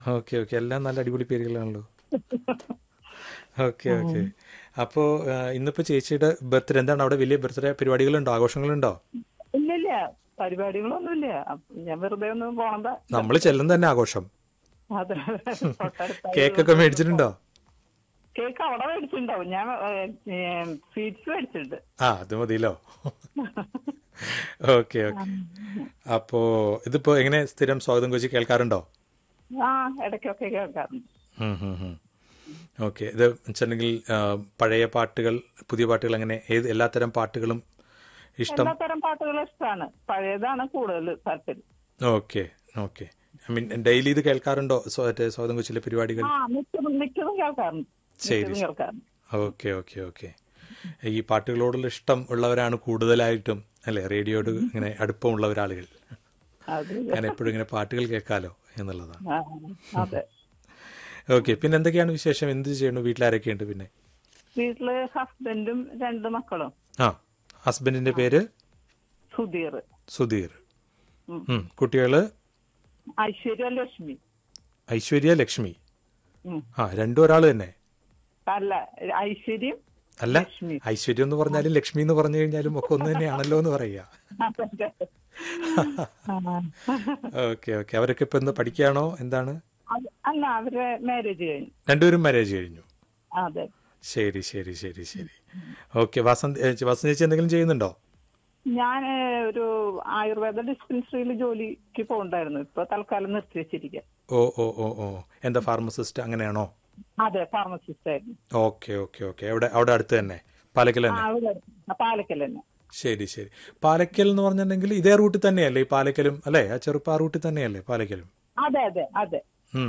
Okay okay എല്ലാം നല്ല അടിപൊളി പേരുകളാണല്ലോ ഓക്കെ ഓക്കെ അപ്പോൾ ഇന്നിപ്പോൾ ചേച്ചിയുടെ ബർത്ത്ഡേ എന്താണ് അവിടെ വലിയ ബർത്ത്ഡേ പരിപാടികളുണ്ടോ ആഘോഷങ്ങളുണ്ടോ ഇല്ലില്ല പരിപാടികളൊന്നുമില്ല അപ്പൊ ഞാൻ വെറുതെ ഒന്ന് പോണതാ നമ്മൾ ചെല്ലും തന്നെ ആഘോഷം അതെ തൊട്ടടുത്തായി കേക്കൊക്കെ മേടിച്ചിട്ടുണ്ടോ കേക്ക് അവിടെ മേടിച്ചിട്ടുണ്ടാവും ഞാൻ സ്വീറ്റ്സ് മേടിച്ചിട്ടുണ്ട് ആ അത് മതിയല്ലോ ഓക്കെ ഓക്കെ അപ്പോ ഇതിപ്പോ എങ്ങനെ സ്ഥിരം സ്വാഗതം കൊച്ചി കേൾക്കാറുണ്ടോ ആ ഇടയ്ക്കൊക്കെ കേൾക്കാറുണ്ട് ഓക്കെ ഇത് വെച്ചിട്ടുണ്ടെങ്കിൽ ആ, പഴയ പാട്ടുകൾ പുതിയ പാട്ടുകൾ അങ്ങനെ ഏത് എല്ലാത്തരം പാട്ടുകളും ഇഷ്ടം എല്ലാത്തരം പാട്ടുകളും ഇഷ്ടമാണ് പഴയതാണ് കൂടുതൽ താല്പര്യം okay okay I mean daily ഇത് കേൾക്കാറുണ്ടോ സ്വ- മറ്റേ സ്വാഗതം കൊച്ചിയിലെ പരിപാടികൾ ആ മിക്കതും മിക്കതും കേൾക്കാറുണ്ട് ശരി, മിക്കതും കേൾക്കാറുണ്ട് ഓക്കെ ഓക്കെ ഓക്കെ ഈ പാട്ടുകളോടുള്ള ഇഷ്ടം ഉള്ളവരാണ് കൂടുതലായിട്ടും അല്ലെ റേഡിയോയോട് ഇങ്ങനെ അടുപ്പമുള്ള ഒരാളുകൾ അത് ഞാൻ എപ്പോഴും ഇങ്ങനെ പാട്ടുകൾ കേൾക്കാലോ എന്നുള്ളതാണ് ആ, അതെ ഓക്കെ പിന്നെ എന്തൊക്കെയാണ് വിശേഷം എന്ത് ചെയ്യണു വീട്ടിലാരൊക്കെയുണ്ട് പിന്നെ വീട്ടില് ഹസ്ബൻഡും രണ്ട് മക്കളും ആ ഹസ്ബൻഡിന്റെ പേര് സുധീർ സുധീർ ഉം. ഉം. കുട്ടികള് ഐശ്വര്യ ലക്ഷ്മി ഐശ്വര്യ ലക്ഷ്മി ഉം. ആ രണ്ടും ഒരാൾ തന്നെ അല്ല ഐശ്വര്യം അല്ല ലക്ഷ്മി. ഐശ്വര്യം എന്ന് പറഞ്ഞാലും ലക്ഷ്മി എന്ന് പറഞ്ഞു കഴിഞ്ഞാലും ഒക്കെ ഒന്ന് തന്നെയാണല്ലോ എന്ന് പറയാ അതെ. ആ. ഓക്കെ ഓക്കെ അവരൊക്കെ ഇപ്പൊ എന്താ പഠിക്കുകയാണോ എന്താണ് അത് അല്ല അവരെ മാരേജ് കഴിഞ്ഞു രണ്ടുപേരും മാരേജ് കഴിഞ്ഞു അതെ ശരി ശരി ശരി ശരി ഓക്കെ വസന്ത് ഏ, വസന്ത് ചേച്ചി എന്തെങ്കിലും ചെയ്യുന്നുണ്ടോ ഞാൻ ഒരു ആയുർവേദ ഡിസ്പെൻസറിയിൽ ജോലിക്ക് പോകണ്ടായിരുന്നു ഇപ്പൊ തൽക്കാലം നിർത്തി വെച്ചിരിക്കുക ഓ ഓ ഓ ഓ എന്താ ഫാർമസിസ്റ്റ് അങ്ങനെയാണോ അതെ ഫാർമസിസ്റ്റ് ആയിരുന്നു ഓക്കെ ഓക്കെ ഓക്കെ അവിടെ അവിടെ അടുത്ത് തന്നെ പാലക്കൽ ആ, തന്നെ അവിടെ ആ, പാലക്കൽ തന്നെ ശരി ശരി പാലക്കൽ എന്ന് പറഞ്ഞിട്ടുണ്ടെങ്കിൽ ഇതേ റൂട്ടിൽ തന്നെയല്ലേ ഈ പാലക്കലും അല്ലേ ആ ചെറുപ്പ റൂട്ടിൽ തന്നെയല്ലേ പാലക്കലും അതെ അതെ അതെ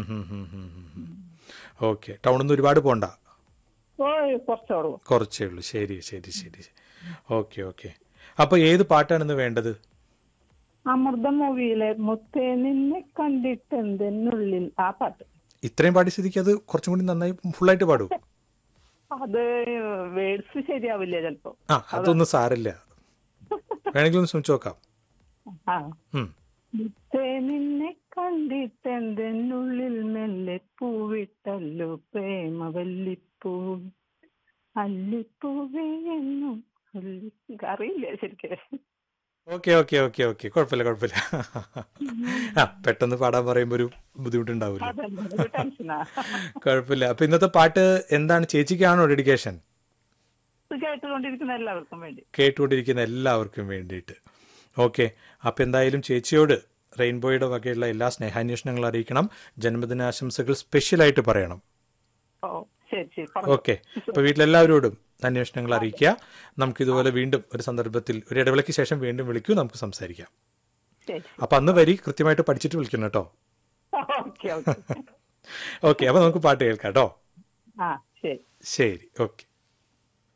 ഓക്കെ ടൗണിൽ നിന്ന് ഒരുപാട് പോണ്ട ഓ കുറച്ചോളൂ കുറച്ചേ ഉള്ളൂ ശരി ശരി ശരി ഓക്കെ ഓക്കെ അപ്പൊ ഏത് പാട്ടാണ് ഇന്ന് വേണ്ടത് അമൃത മൂവിയിലെ മുത്തേ നിന്നെ കണ്ടിട്ടെന്തെന്നുള്ളിൽ ആ പാട്ട് ഇത്രയും പാടി സ്ഥിതിക്ക് അത് കുറച്ചും കൂടി നന്നായി ഫുള്ളായിട്ട് പാടൂ അത് വേർഡ്സ് ശരിയാവില്ല ചിലപ്പോ ആ അതൊന്നും സാരല്ല വേണമെങ്കിൽ ഒന്ന് ശ്രമിച്ചു നോക്കാം ആ ഉം. മുത്തേ നിന്നെ കണ്ടിട്ടെന്തെന്നുള്ളിൽ മെല്ലെ പൂവിട്ടല്ലോ പ്രേമവല്ലിപ്പൂ അല്ലിപ്പൂവേ എന്നും അല്ലി- അറിയില്ല ശരിക്കും ഓക്കെ ഓക്കെ ഓക്കെ ഓക്കെ കുഴപ്പമില്ല കുഴപ്പമില്ല ആ പെട്ടെന്ന് പാടാൻ പറയുമ്പോൾ ഒരു ബുദ്ധിമുട്ടുണ്ടാവില്ല അതല്ല ഒരു ടെൻഷനാ കുഴപ്പമില്ല അപ്പൊ ഇന്നത്തെ പാട്ട് എന്താണ് ചേച്ചിക്കാണോ ഡെഡിക്കേഷൻ ഇത് കേട്ടുകൊണ്ടിരിക്കുന്ന എല്ലാവർക്കും വേണ്ടി കേട്ടുകൊണ്ടിരിക്കുന്ന എല്ലാവർക്കും വേണ്ടിയിട്ട് ഓക്കെ അപ്പം എന്തായാലും ചേച്ചിയോട് റെയിൻബോയുടെ വകയുള്ള എല്ലാ സ്നേഹാന്വേഷണങ്ങളും അറിയിക്കണം ജന്മദിനാശംസകൾ സ്പെഷ്യലായിട്ട് പറയണം ഓ ശരി ശരി പറഞ്ഞു ഓക്കെ അപ്പൊ വീട്ടിലെല്ലാവരോടും അന്വേഷണങ്ങൾ അറിയിക്കുക നമുക്ക് ഇതുപോലെ വീണ്ടും ഒരു സന്ദർഭത്തിൽ ഒരു ഇടവേളയ്ക്ക് ശേഷം വീണ്ടും വിളിക്കൂ നമുക്ക് സംസാരിക്കാം ശരി അപ്പൊ അന്ന് വരി കൃത്യമായിട്ട് പഠിച്ചിട്ട് വിളിക്കണം കേട്ടോ ഓക്കെ ഓക്കെ ഓക്കെ അപ്പൊ നമുക്ക് പാട്ട് കേൾക്കാം കേട്ടോ ആ ശരി ശരി ഓക്കെ